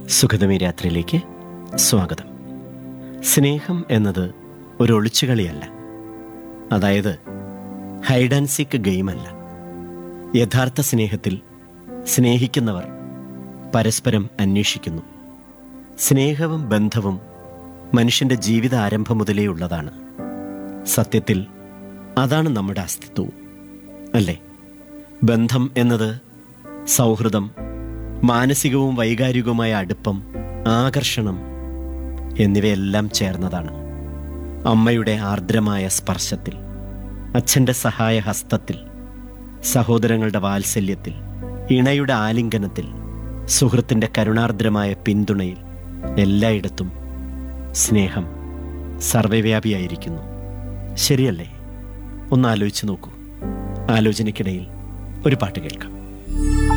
സുഖതമി രാത്രിയിലേക്ക് സ്വാഗതം സ്നേഹം എന്നത് ഒരു ഒളിച്ചുകളിയല്ല അതായത് ഹൈഡ് ആൻഡ് സീക്ക് ഗെയിമല്ല യഥാർത്ഥ സ്നേഹത്തിൽ സ്നേഹിക്കുന്നവർ പരസ്പരം അന്വേഷിക്കുന്നു സ്നേഹവും ബന്ധവും മനുഷ്യൻ്റെ ജീവിത ആരംഭം മുതലേ ഉള്ളതാണ് സത്യത്തിൽ അതാണ് നമ്മുടെ അസ്തിത്വവും അല്ലേ ബന്ധം എന്നത് സൗഹൃദം മാനസികവും വൈകാരികവുമായ അടുപ്പം ആകർഷണം എന്നിവയെല്ലാം ചേർന്നതാണ് അമ്മയുടെ ആർദ്രമായ സ്പർശത്തിൽ അച്ഛൻ്റെ സഹായ ഹസ്തത്തിൽ സഹോദരങ്ങളുടെ വാത്സല്യത്തിൽ ഇണയുടെ ആലിംഗനത്തിൽ സുഹൃത്തിൻ്റെ കരുണാർദ്രമായ പിന്തുണയിൽ എല്ലായിടത്തും സ്നേഹം സർവ്വവ്യാപിയായിരിക്കുന്നു ശരിയല്ലേ ഒന്ന് ആലോചിച്ച് നോക്കൂ ആലോചനയ്ക്കിടയിൽ ഒരു പാട്ട് കേൾക്കാം